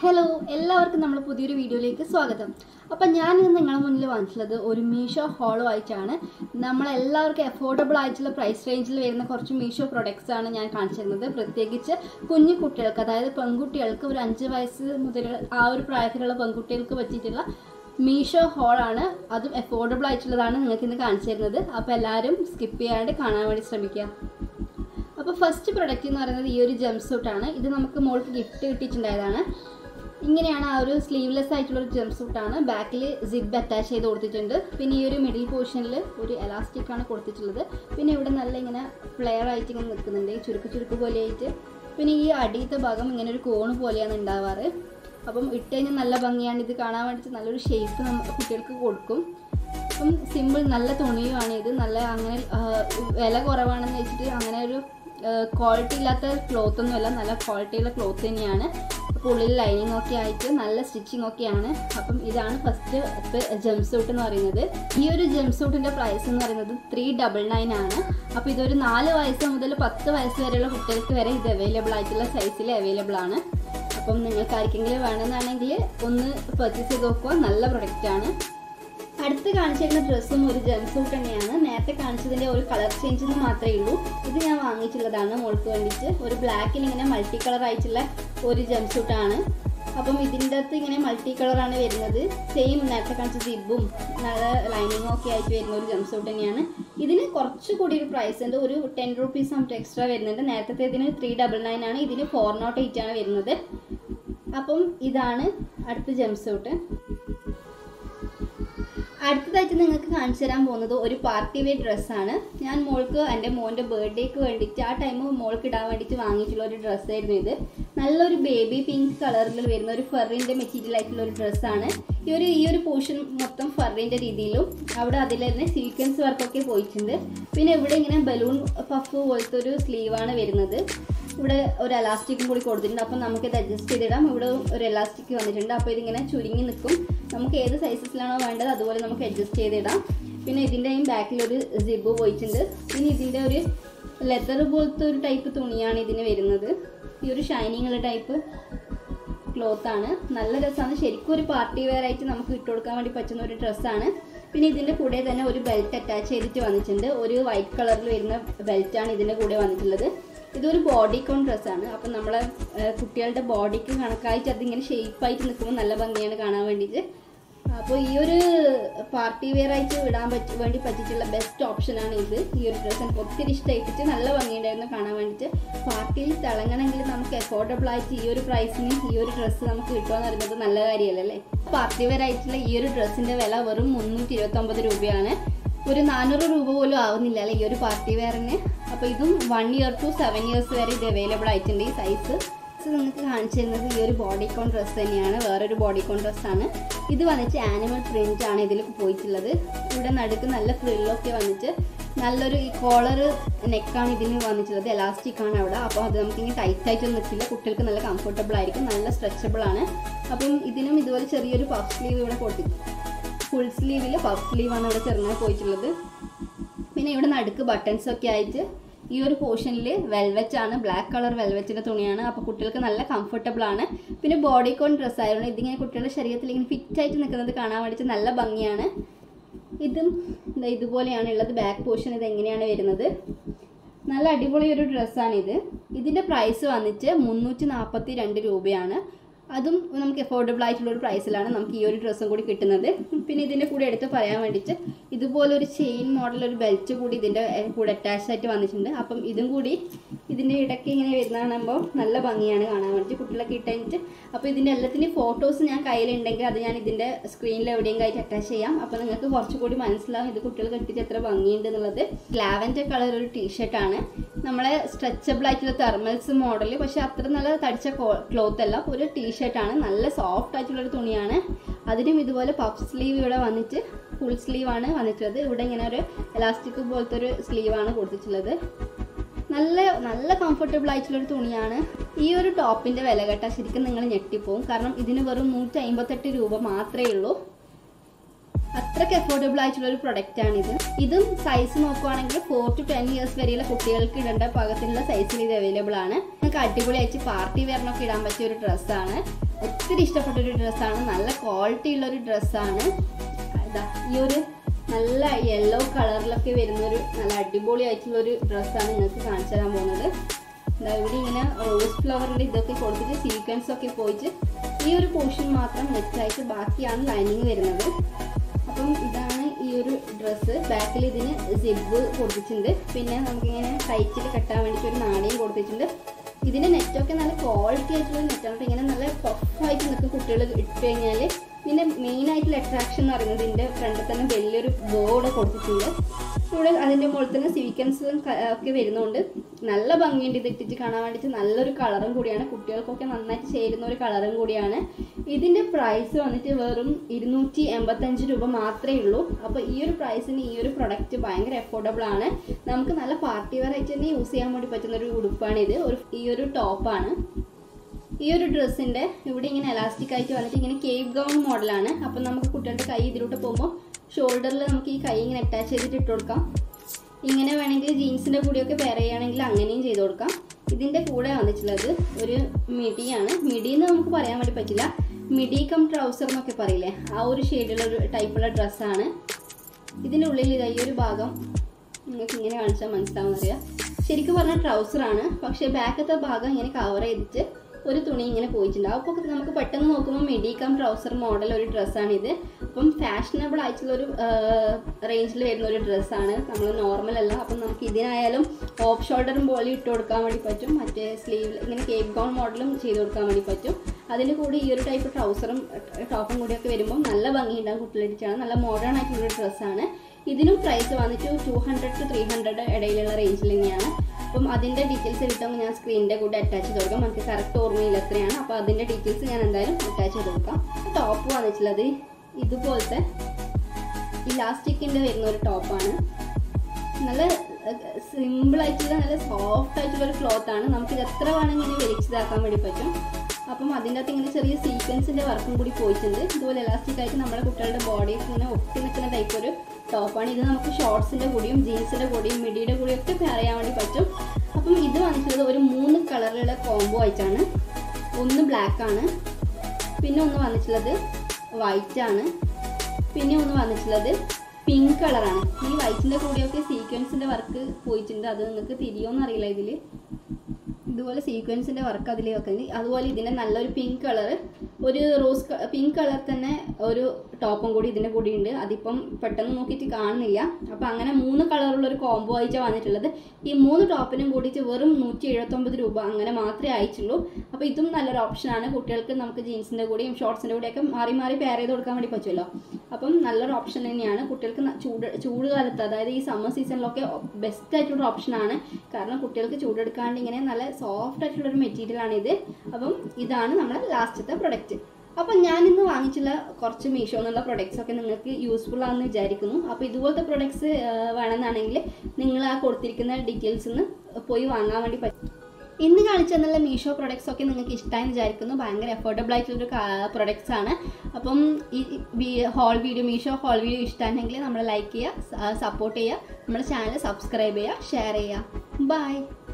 hello എല്ലാവർക്കും നമ്മൾ പുതിയൊരു വീഡിയോയിലേക്ക് സ്വാഗതം അപ്പം ഞാൻ ഇന്ന് നിങ്ങളുടെ മുന്നിൽ വന്നിട്ടുള്ളത് ഒരു മീഷോ ഹോളോ ആയിട്ടാണ് നമ്മളെല്ലാവർക്കും അഫോർഡബിൾ ആയിട്ടുള്ള പ്രൈസ് റേഞ്ചിൽ വരുന്ന കുറച്ച് മീഷോ പ്രൊഡക്ട്സ് ആണ് ഞാൻ കാണിച്ചിരുന്നത് പ്രത്യേകിച്ച് കുഞ്ഞു കുട്ടികൾക്ക് അതായത് പെൺകുട്ടികൾക്ക് ഒരു അഞ്ച് വയസ്സ് മുതൽ ആ ഒരു പ്രായത്തിലുള്ള പെൺകുട്ടികൾക്ക് പറ്റിയിട്ടുള്ള മീഷോ ഹോളാണ് അതും അഫോർഡബിൾ ആയിട്ടുള്ളതാണ് നിങ്ങൾക്ക് ഇന്ന് കാണിച്ചു തരുന്നത് അപ്പോൾ എല്ലാവരും സ്കിപ്പ് ചെയ്യാണ്ട് കാണാൻ വേണ്ടി ശ്രമിക്കുക അപ്പോൾ ഫസ്റ്റ് പ്രൊഡക്റ്റ് എന്ന് പറയുന്നത് ഈ ഒരു ജംപ് സൂട്ടാണ് ഇത് നമുക്ക് മോൾക്ക് ഗിഫ്റ്റ് കിട്ടിയിട്ടുണ്ടായതാണ് ഇങ്ങനെയാണ് ആ ഒരു സ്ലീവ്ലെസ് ആയിട്ടുള്ള ഒരു ജംപ് സൂട്ടാണ് ബാക്കിൽ സിബ് അറ്റാച്ച് ചെയ്ത് കൊടുത്തിട്ടുണ്ട് പിന്നെ ഈ ഒരു മിഡിൽ പോർഷനിൽ ഒരു എലാസ്റ്റിക് ആണ് കൊടുത്തിട്ടുള്ളത് പിന്നെ ഇവിടെ നല്ല ഇങ്ങനെ ഫ്ലെയർ ആയിട്ട് ഇങ്ങനെ നിൽക്കുന്നുണ്ട് ഈ ചുരുക്ക് ചുരുക്ക് പോലെ ആയിട്ട് പിന്നെ ഈ അടിയത്തെ ഭാഗം ഇങ്ങനെ ഒരു കോണ് പോലെയാണ് ഉണ്ടാവാറ് അപ്പം ഇട്ട് കഴിഞ്ഞാൽ നല്ല ഭംഗിയാണ് ഇത് കാണാൻ വേണ്ടിയിട്ട് നല്ലൊരു ഷേപ്പ് നമ്മൾ കുട്ടികൾക്ക് കൊടുക്കും അപ്പം സിമ്പിൾ നല്ല തുണിയുമാണ് ഇത് നല്ല അങ്ങനെ ആ, വില കുറവാണെന്ന് വെച്ചിട്ട് അങ്ങനെ ഒരു ക്വാളിറ്റി ഇല്ലാത്ത ക്ലോത്ത് ഒന്നുമല്ല നല്ല ക്വാളിറ്റിയുള്ള ക്ലോത്ത് തന്നെയാണ് അപ്പോൾ ഉള്ളിൽ ലൈനിങ് ഒക്കെ ആയിട്ട് നല്ല സ്റ്റിച്ചിങ് ഒക്കെയാണ് അപ്പം ഇതാണ് ഫസ്റ്റ് ജംപ് സൂട്ട് എന്ന് പറയുന്നത് ഈ ഒരു ജംപ് സൂട്ടിൻ്റെ പ്രൈസ് എന്ന് പറയുന്നത് ത്രീ ഡബിൾ നയൻ ആണ് അപ്പോൾ ഇതൊരു നാല് വയസ്സ് മുതൽ പത്ത് വയസ്സ് വരെയുള്ള കുട്ടികൾക്ക് വരെ ഇത് അവൈലബിൾ ആയിട്ടുള്ള സൈസിൽ അവൈലബിൾ ആണ് അപ്പം നിങ്ങൾക്ക് ആർക്കെങ്കിലും വേണമെന്നാണെങ്കിൽ ഒന്ന് പർച്ചേസ് ചെയ്ത് നോക്കുക നല്ല പ്രൊഡക്റ്റ് ആണ് അടുത്ത് കാണിച്ചിരുന്ന ഡ്രസ്സും ഒരു ജംപ് സൂട്ട് തന്നെയാണ് നേരത്തെ കാണിച്ചതിൻ്റെ ഒരു കളർ ചേഞ്ച് മാത്രമേ ഉള്ളൂ ഇത് ഞാൻ വാങ്ങിയിട്ടുള്ളതാണ് മോൾക്ക് വേണ്ടിയിട്ട് ഒരു ബ്ലാക്കിൽ ഇങ്ങനെ മൾട്ടി കളർ ആയിട്ടുള്ള ഒരു ജംപ് സൂട്ടാണ് അപ്പം ഇതിൻ്റെ അകത്ത് ഇങ്ങനെ മൾട്ടി കളറാണ് വരുന്നത് സെയിം നേരത്തെ കാണിച്ച സിബും നല്ല ലൈനിങ്ങും ഒക്കെ ആയിട്ട് വരുന്ന ഒരു ജംപ് സൂട്ട് തന്നെയാണ് ഇതിന് കുറച്ചുകൂടി ഒരു പ്രൈസ് ഉണ്ട് ഒരു ടെൻ റുപ്പീസ് നമുക്ക് എക്സ്ട്രാ വരുന്നുണ്ട് നേരത്തെ ഇതിന് ത്രീ ഡബിൾ നയൻ ആണ് ഇതിന് ഫോർ നോട്ട് എയ്റ്റ് ആണ് വരുന്നത് അപ്പം ഇതാണ് അടുത്ത ജംപ് സൂട്ട് അടുത്തതായിട്ട് നിങ്ങൾക്ക് കാണിച്ചു തരാൻ പോകുന്നത് ഒരു പാർട്ടി വെയർ ഡ്രസ്സാണ് ഞാൻ മോൾക്ക് എൻ്റെ മോൻ്റെ ബർത്ത്ഡേക്ക് വേണ്ടിയിട്ട് ആ ടൈം മോൾക്ക് ഇടാൻ വേണ്ടിയിട്ട് വാങ്ങിയിട്ടുള്ള ഒരു ഡ്രസ്സായിരുന്നു ഇത് നല്ലൊരു ബേബി പിങ്ക് കളറിൽ വരുന്ന ഒരു ഫറിൻ്റെ മെറ്റീരിയൽ ആയിട്ടുള്ള ഒരു ഡ്രസ്സാണ് ഈ ഒരു ഈ ഒരു പോർഷൻ മൊത്തം ഫറിൻ്റെ രീതിയിലും അവിടെ അതിൽ തന്നെ സീക്വൻസ് വർക്കൊക്കെ പോയിട്ടുണ്ട് പിന്നെ ഇവിടെ ഇങ്ങനെ ബലൂൺ പഫ് പോലത്തെ ഒരു സ്ലീവാണ് വരുന്നത് ഇവിടെ ഒരു എലാസ്റ്റിക്കും കൂടി കൊടുത്തിട്ടുണ്ട് അപ്പം നമുക്കിത് അഡ്ജസ്റ്റ് ചെയ്തിടാം ഇവിടെ ഒരു എലാസ്റ്റിക് വന്നിട്ടുണ്ട് അപ്പോൾ ഇതിങ്ങനെ ചുരുങ്ങി നിൽക്കും നമുക്ക് ഏത് സൈസസിലാണോ വേണ്ടത് അതുപോലെ നമുക്ക് അഡ്ജസ്റ്റ് ചെയ്തിടാം പിന്നെ ഇതിൻ്റെയും ബാക്കിൽ ഒരു സിബ് പോയിട്ടുണ്ട് പിന്നെ ഇതിൻ്റെ ഒരു ലെതർ പോലത്തെ ഒരു ടൈപ്പ് തുണിയാണ് ഇതിന് വരുന്നത് ഈ ഒരു ഷൈനിങ് ഉള്ള ടൈപ്പ് ക്ലോത്ത് ആണ് നല്ല രസമാണ് ശരിക്കും ഒരു പാർട്ടി വെയർ ആയിട്ട് നമുക്ക് ഇട്ട് കൊടുക്കാൻ വേണ്ടി പറ്റുന്ന ഒരു ഡ്രസ്സാണ് പിന്നെ ഇതിൻ്റെ കൂടെ തന്നെ ഒരു ബെൽറ്റ് അറ്റാച്ച് ചെയ്തിട്ട് വന്നിട്ടുണ്ട് ഒരു വൈറ്റ് കളറിൽ വരുന്ന ബെൽറ്റാണ് ഇതിൻ്റെ കൂടെ വന്നിട്ടുള്ളത് ഇതൊരു ബോഡി കോൺ ഡ്രസ്സാണ് അപ്പം നമ്മളെ ഏഹ്, കുട്ടികളുടെ ബോഡിക്ക് കണക്കായിട്ട് അതിങ്ങനെ ഷേപ്പായിട്ട് നിൽക്കുമ്പോൾ നല്ല ഭംഗിയാണ് കാണാൻ വേണ്ടിയിട്ട് അപ്പോൾ ഈ ഒരു പാർട്ടി വെയർ ആയിട്ട് ഇടാൻ പറ്റി വേണ്ടി പറ്റിയിട്ടുള്ള ബെസ്റ്റ് ഓപ്ഷനാണ് ഇത് ഈ ഒരു ഡ്രസ്സ് എനിക്ക് ഒത്തിരി ഇഷ്ടമായിട്ട് നല്ല ഭംഗിയുണ്ടായിരുന്നു കാണാൻ വേണ്ടിയിട്ട് പാർട്ടിയിൽ തിളങ്ങണമെങ്കിൽ നമുക്ക് അഫോർഡബിൾ ആയിട്ട് ഈ ഒരു പ്രൈസിന് ഈ ഒരു ഡ്രസ്സ് നമുക്ക് കിട്ടുമെന്ന് പറയുന്നത് നല്ല കാര്യമല്ലേ പാർട്ടി വെയർ ആയിട്ടുള്ള ഈ ഒരു ഡ്രസ്സിൻ്റെ വില വെറും മുന്നൂറ്റി ഇരുപത്തൊമ്പത് രൂപയാണ് ഒരു നാനൂറ് രൂപ പോലും ആവുന്നില്ല അല്ലേ ഈ ഒരു പാർട്ടി വെയറിന് അപ്പോൾ ഇതും one year two seven years വരെ ഇത് അവൈലബിൾ ആയിട്ടുണ്ട് ഈ സൈസ് നിങ്ങൾക്ക് കാണിച്ചു തരുന്നത് ഈ ഒരു ബോഡി കോൺ ഡ്രസ്സ് തന്നെയാണ് വേറൊരു ബോഡി കോൺ ഡ്രസ്സാണ് ഇത് വന്നിട്ട് ആനിമൽ പ്രിന്റ് ആണ് ഇതിൽ പോയിട്ടുള്ളത് ഇവിടെ നടുക്ക് നല്ല ഫ്രില്ലൊക്കെ വന്നിട്ട് നല്ലൊരു ഈ കോളർ നെക്കാണ് ഇതിന് വന്നിട്ടുള്ളത് എലാസ്റ്റിക് ആണ് അവിടെ അപ്പോൾ അത് നമുക്കിങ്ങനെ ടൈറ്റ് ആയിട്ടൊന്നും നിൽക്കില്ല കുട്ടികൾക്ക് നല്ല കംഫർട്ടബിൾ ആയിരിക്കും നല്ല സ്ട്രെച്ചബിൾ ആണ് അപ്പം ഇതിനും ഇതുപോലെ ചെറിയൊരു പഫ് സ്ലീവ് ഇവിടെ കൊടുത്തിട്ടുണ്ട് ഫുൾ സ്ലീവിൽ പഫ് സ്ലീവാണ് ഇവിടെ ചെറുങ്ങനെ പോയിട്ടുള്ളത് പിന്നെ ഇവിടെ നടുക്ക് ബട്ടൺസ് ഒക്കെ ആയിട്ട് ഈ ഒരു പോർഷനിൽ വെൽവെറ്റ് ആണ് ബ്ലാക്ക് കളർ വെൽവെറ്റിൻ്റെ തുണിയാണ് അപ്പോൾ കുട്ടികൾക്ക് നല്ല കംഫർട്ടബിൾ ആണ് പിന്നെ ബോഡി കോൺ ഡ്രസ്സ് ആയതുകൊണ്ട് ഇതിങ്ങനെ കുട്ടികളുടെ ശരീരത്തിൽ ഇങ്ങനെ ഫിറ്റ് ആയിട്ട് നിൽക്കുന്നത് കാണാൻ വേണ്ടിയിട്ട് നല്ല ഭംഗിയാണ് ഇതും ദാ ഇതുപോലെയാണ് ഉള്ളത് ബാക്ക് പോർഷൻ ഇത് എങ്ങനെയാണ് വരുന്നത് നല്ല അടിപൊളി ഒരു ഡ്രസ്സാണിത് ഇതിൻ്റെ പ്രൈസ് വന്നിട്ട് മുന്നൂറ്റി നാൽപ്പത്തി രണ്ട് രൂപയാണ് അതും നമുക്ക് അഫോർഡബിൾ ആയിട്ടുള്ള ഒരു പ്രൈസിലാണ് നമുക്ക് ഈ ഒരു ഡ്രസ്സും കൂടി കിട്ടുന്നത് പിന്നെ ഇതിൻ്റെ കൂടെ എടുത്ത് പറയാൻ വേണ്ടിയിട്ട് ഇതുപോലെ ഒരു ചെയിൻ മോഡൽ ഒരു ബെൽറ്റ് കൂടി ഇതിൻ്റെ ഏഹ്, കൂടെ അറ്റാച്ച് ആയിട്ട് വന്നിട്ടുണ്ട് അപ്പം ഇതും കൂടി ഇതിൻ്റെ ഇടയ്ക്ക് ഇങ്ങനെ വരുന്ന കാണുമ്പോൾ നല്ല ഭംഗിയാണ് കാണാൻ വേണ്ടിയിട്ട് കുട്ടികളൊക്കെ ഇട്ട് കഴിഞ്ഞിട്ട് അപ്പോൾ ഇതിൻ്റെ എല്ലാത്തിൻ്റെ ഫോട്ടോസ് ഞാൻ കയ്യിലുണ്ടെങ്കിൽ അത് ഞാൻ ഇതിൻ്റെ സ്ക്രീനിൽ എവിടെയും ആയിട്ട് അറ്റാച്ച് ചെയ്യാം അപ്പോൾ നിങ്ങൾക്ക് കുറച്ചുകൂടി മനസ്സിലാവും ഇത് കുട്ടികൾക്ക് ഇട്ടിട്ട് എത്ര ഭംഗിയുണ്ട് എന്നുള്ളത് ലാവൻഡർ കളർ ഒരു ടീഷർട്ടാണ് നമ്മളെ സ്ട്രെച്ചബിൾ ആയിട്ടുള്ള തെർമൽസ് മോഡൽ പക്ഷെ അത്ര നല്ല തടിച്ച ക്ലോത്ത് അല്ല ഒരു ടീഷർട്ടാണ് നല്ല സോഫ്റ്റ് ആയിട്ടുള്ള ഒരു തുണിയാണ് അതിനും ഇതുപോലെ പഫ് സ്ലീവ് ഇവിടെ വന്നിട്ട് ഫുൾ സ്ലീവ് ആണ് വന്നിട്ടുള്ളത് ഇവിടെ ഇങ്ങനെ ഒരു എലാസ്റ്റിക് പോലത്തെ ഒരു സ്ലീവാണ് കൊടുത്തിട്ടുള്ളത് നല്ല നല്ല കംഫർട്ടബിൾ ആയിട്ടുള്ള ഒരു തുണിയാണ് ഈ ഒരു ടോപ്പിന്റെ വില കേട്ടാൽ ശരിക്കും നിങ്ങൾ ഞെട്ടിപ്പോവും കാരണം ഇതിന് വെറും നൂറ്റി അമ്പത്തെട്ട് രൂപ മാത്രമേ ഉള്ളൂ അത്രയ്ക്ക് അഫോർഡബിൾ ആയിട്ടുള്ള ഒരു പ്രൊഡക്റ്റ് ആണ് ഇത് ഇതും സൈസ് നോക്കുവാണെങ്കിൽ ഫോർ ടു ടെൻ ഇയേഴ്സ് വരെയുള്ള കുട്ടികൾക്ക് ഇടേണ്ട പാകത്തിനുള്ള സൈസിൽ ഇത് അവൈലബിൾ ആണ് നിങ്ങൾക്ക് അടിപൊളിയായിട്ട് പാർട്ടി വെയറിനൊക്കെ ഇടാൻ പറ്റിയ ഒരു ഡ്രസ്സാണ് ഒത്തിരി ഇഷ്ടപ്പെട്ട ഒരു ഡ്രസ്സാണ് നല്ല ക്വാളിറ്റി ഉള്ള ഒരു ഡ്രസ്സാണ് ഇതാ ഈ ഒരു നല്ല യെല്ലോ കളറിലൊക്കെ വരുന്ന ഒരു നല്ല അടിപൊളി ആയിട്ടുള്ള ഒരു ഡ്രസ്സാണ് നിങ്ങൾക്ക് കാണിച്ചു തരാൻ പോകുന്നത് ദാ ഇവിടെ ഇങ്ങനെ റോസ് ഫ്ലവറിൻ്റെ ഇതൊക്കെ കൊടുത്തിട്ട് സീക്വൻസ് ഒക്കെ പോയിട്ട് ഈ ഒരു പോർഷൻ മാത്രം നെറ്റായിട്ട് ബാക്കിയാണ് ലൈനിങ് വരുന്നത് അപ്പം ഇതാണ് ഈ ഒരു ഡ്രസ്സ് ബാക്കിൽ ഇതിന് സിബ് കൊടുത്തിട്ടുണ്ട് പിന്നെ നമുക്കിങ്ങനെ ടൈറ്റിൽ കെട്ടാൻ വേണ്ടിയിട്ട് ഒരു നാണയം കൊടുത്തിട്ടുണ്ട് ഇതിൻ്റെ നെറ്റൊക്കെ നല്ല ക്വാളിറ്റി ആയിട്ടുള്ള നെറ്റാണ് ഇങ്ങനെ നല്ല പഫായിട്ട് നിൽക്കുന്ന കുട്ടികൾ ഇട്ട് കഴിഞ്ഞാൽ ഇതിൻ്റെ മെയിൻ ആയിട്ടുള്ള അട്രാക്ഷൻ എന്ന് പറയുന്നത് ഇതിൻ്റെ ഫ്രണ്ടിൽ തന്നെ വലിയൊരു ബോർഡ് കൊടുത്തിട്ടുണ്ട് ഇവിടെ അതിൻ്റെ മുകളിൽ തന്നെ സീക്വൻസും ഒക്കെ വരുന്നുണ്ട് നല്ല ഭംഗിയുണ്ട് ഇത് ഇട്ടിട്ട് കാണാൻ വേണ്ടിയിട്ട് നല്ലൊരു കളറും കൂടിയാണ് കുട്ടികൾക്കൊക്കെ നന്നായിട്ട് ചേരുന്ന ഒരു കളറും കൂടിയാണ് ഇതിൻ്റെ പ്രൈസ് വന്നിട്ട് വെറും ഇരുന്നൂറ്റി എൺപത്തഞ്ച് രൂപ മാത്രമേ ഉള്ളൂ അപ്പോൾ ഈ ഒരു പ്രൈസിന് ഈ ഒരു പ്രൊഡക്റ്റ് ഭയങ്കര അഫോർഡബിൾ ആണ് നമുക്ക് നല്ല പാർട്ടി വെയർ ആയിട്ട് തന്നെ യൂസ് ചെയ്യാൻ വേണ്ടി പറ്റുന്ന ഒരു ഉടുപ്പാണിത് ഒരു ഈ ഒരു ടോപ്പാണ് ഈ ഒരു ഡ്രസ്സിൻ്റെ ഇവിടെ ഇങ്ങനെ എലാസ്റ്റിക് ആയിട്ട് വന്നിട്ട് ഇങ്ങനെ കേക്ക് ഗൗൺ മോഡലാണ് അപ്പം നമുക്ക് കുട്ടികളുടെ കൈ ഇതിലോട്ട് പോകുമ്പോൾ ഷോൾഡറിൽ നമുക്ക് ഈ കൈ ഇങ്ങനെ അറ്റാച്ച് ചെയ്തിട്ട് ഇട്ട് കൊടുക്കാം ഇങ്ങനെ വേണമെങ്കിൽ ജീൻസിൻ്റെ കൂടെയൊക്കെ പെയർ ചെയ്യുകയാണെങ്കിൽ അങ്ങനെയും ചെയ്ത് കൊടുക്കാം ഇതിൻ്റെ കൂടെ വന്നിട്ടുള്ളത് ഒരു മിഡിയാണ് മിഡി എന്ന് നമുക്ക് പറയാൻ വേണ്ടി പറ്റില്ല മിഡി കം ട്രൗസർ എന്നൊക്കെ പറയില്ലേ ആ ഒരു ഷെയ്ഡുള്ള ഒരു ടൈപ്പുള്ള ഡ്രസ്സാണ് ഇതിൻ്റെ ഉള്ളിൽ ഇതാ ഈ ഒരു ഭാഗം നിങ്ങൾക്ക് ഇങ്ങനെ കാണിച്ചാൽ മനസ്സിലാവുന്നറിയാം ശരിക്കും പറഞ്ഞാൽ ട്രൗസറാണ് പക്ഷേ ബാക്കത്തെ ഭാഗം ഇങ്ങനെ കവർ ചെയ്തിട്ട് ഒരു തുണി ഇങ്ങനെ പോയിട്ടുണ്ട് അപ്പോൾ നമുക്ക് പെട്ടെന്ന് നോക്കുമ്പോൾ മെഡിക്കം ട്രൗസർ മോഡൽ ഒരു ഡ്രസ്സാണിത് അപ്പം ഫാഷനബിൾ ആയിട്ടുള്ള ഒരു റേഞ്ചിൽ വരുന്ന ഒരു ഡ്രസ്സാണ് നമ്മൾ നോർമൽ അല്ല അപ്പം നമുക്ക് ഇതിനായാലും ഓഫ് ഷോൾഡറും പോലെ ഇട്ട് കൊടുക്കാൻ വേണ്ടി പറ്റും മറ്റേ സ്ലീവ് ഇങ്ങനെ കേക്ക് ഗൗൺ മോഡലും ചെയ്ത് കൊടുക്കാൻ വേണ്ടി പറ്റും അതിന് കൂടി ഈ ഒരു ടൈപ്പ് ട്രൗസറും ടോപ്പും കൂടിയൊക്കെ വരുമ്പോൾ നല്ല ഭംഗിയുണ്ടാകും കുട്ടികളിച്ചാണ് നല്ല മോഡേൺ ആയിട്ടുള്ള ഒരു ഡ്രസ്സാണ് ഇതിനും പ്രൈസ് വന്നിട്ട് two hundred two three hundred ഇടയിലുള്ള റേഞ്ചിൽ തന്നെയാണ് അപ്പം അതിൻ്റെ ഡീറ്റെയിൽസ് കിട്ടുമ്പോൾ ഞാൻ സ്ക്രീനിൻ്റെ കൂടെ അറ്റാച്ച് ചെയ്ത് കൊടുക്കാം നമുക്ക് കറക്റ്റ് ഓർമ്മയിൽ എത്രയാണ് അപ്പോൾ അതിൻ്റെ ഡീറ്റെയിൽസ് ഞാൻ എന്തായാലും അറ്റാച്ച് ചെയ്ത് കൊടുക്കാം ടോപ്പ് വന്നിട്ടുള്ളത് ഇതുപോലത്തെ ഇലാസ്റ്റിക്കിൻ്റെ വരുന്ന ഒരു ടോപ്പാണ് നല്ല സിമ്പിൾ ആയിട്ടുള്ള നല്ല സോഫ്റ്റ് ആയിട്ടുള്ള ഒരു ക്ലോത്ത് ആണ് നമുക്ക് ഇത് എത്ര വേണമെങ്കിൽ ഇങ്ങനെ വലിച്ചതാക്കാൻ വേണ്ടി പറ്റും അപ്പം അതിൻ്റെ അകത്ത് ഇങ്ങനെ ചെറിയ സീക്വൻസിൻ്റെ വർക്കും കൂടി പോയിട്ടുണ്ട് ഇതുപോലെ എലാസ്റ്റിക് ആയിട്ട് നമ്മുടെ കുട്ടികളുടെ ബോഡിയിൽ ഇങ്ങനെ ഒട്ടി നിൽക്കുന്ന ടൈപ്പ് ഒരു ടോപ്പാണ് ഇത് നമുക്ക് ഷോർട്സിൻ്റെ കൂടിയും ജീൻസിൻ്റെ കൂടിയും മിഡിയുടെ കൂടിയും ഒക്കെ പെയർ ചെയ്യാൻ വേണ്ടി പറ്റും അപ്പം ഇത് വന്നിട്ടുള്ളത് ഒരു മൂന്ന് കളറിലുള്ള കോംബോ ആയിട്ടാണ് ഒന്ന് ബ്ലാക്ക് ആണ് പിന്നെ ഒന്ന് വന്നിട്ടുള്ളത് വൈറ്റ് ആണ് പിന്നെ ഒന്ന് വന്നിട്ടുള്ളത് പിങ്ക് കളറാണ് ഈ വൈറ്റിൻ്റെ കൂടെയൊക്കെ സീക്വൻസിൻ്റെ വർക്ക് പോയിട്ടുണ്ട് അത് നിങ്ങൾക്ക് തിരിയോന്ന് അറിയില്ല ഇതിൽ ഇതുപോലെ സീക്വൻസിൻ്റെ വർക്ക് അതിൽ വെക്കുന്നത് അതുപോലെ ഇതിൻ്റെ നല്ലൊരു പിങ്ക് കളർ ഒരു റോസ് പിങ്ക് കളർ തന്നെ ഒരു ടോപ്പും കൂടി ഇതിൻ്റെ കൂടി ഉണ്ട് അതിപ്പം പെട്ടെന്ന് നോക്കിയിട്ട് കാണുന്നില്ല അപ്പോൾ അങ്ങനെ മൂന്ന് കളറുള്ള ഒരു കോംബോ ആയിട്ടാണ് വന്നിട്ടുള്ളത് ഈ മൂന്ന് ടോപ്പിനും കൂടിയിട്ട് വെറും നൂറ്റി എഴുപത്തൊമ്പത് രൂപ അങ്ങനെ മാത്രമേ അയച്ചുള്ളൂ അപ്പോൾ ഇതും നല്ലൊരു ഓപ്ഷനാണ് കുട്ടികൾക്ക് നമുക്ക് ജീൻസിൻ്റെ കൂടെയും ഷോർട്സിൻ്റെ കൂടെയൊക്കെ മാറി മാറി പെയർ ചെയ്ത് കൊടുക്കാൻ വേണ്ടി പറ്റുമല്ലോ അപ്പം നല്ലൊരു ഓപ്ഷൻ തന്നെയാണ് കുട്ടികൾക്ക് ന- ചൂട് ചൂട് കാലത്ത് അതായത് ഈ സമ്മർ സീസണിലൊക്കെ ബെസ്റ്റ് ആയിട്ടുള്ള ഓപ്ഷനാണ് കാരണം കുട്ടികൾക്ക് ചൂടെടുക്കാണ്ട് ഇങ്ങനെ നല്ല സോഫ്റ്റ് ആയിട്ടുള്ള ഒരു മെറ്റീരിയൽ ആണ് ഇത് അപ്പം ഇതാണ് നമ്മുടെ ലാസ്റ്റത്തെ പ്രൊഡക്റ്റ് അപ്പം ഞാൻ ഇന്ന് വാങ്ങിച്ചുള്ള കുറച്ച് മീഷോ എന്നുള്ള പ്രൊഡക്ട്സ് ഒക്കെ നിങ്ങൾക്ക് യൂസ്ഫുൾ ആണെന്ന് വിചാരിക്കുന്നു അപ്പോൾ ഇതുപോലത്തെ പ്രൊഡക്ട്സ് വേണമെന്നാണെങ്കിൽ നിങ്ങൾ ആ കൊടുത്തിരിക്കുന്ന ഡീറ്റെയിൽസ് നിന്ന് പോയി വാങ്ങാൻ വേണ്ടി പറ്റും ഇന്ന് കാണിച്ച നല്ല മീഷോ പ്രൊഡക്ട്സ് ഒക്കെ നിങ്ങൾക്ക് ഇഷ്ടമായി വിചാരിക്കുന്നു ഭയങ്കര അഫോർഡബിൾ ആയിട്ടുള്ളൊരു പ്രൊഡക്ട്സ് ആണ് അപ്പം ഈ haul video Meesho haul video ഇഷ്ടമാണെങ്കിൽ നമ്മൾ ലൈക്ക് ചെയ്യുക സപ്പോർട്ട് ചെയ്യുക നമ്മുടെ ചാനൽ സബ്സ്ക്രൈബ് ചെയ്യുക ഷെയർ ചെയ്യുക ബൈ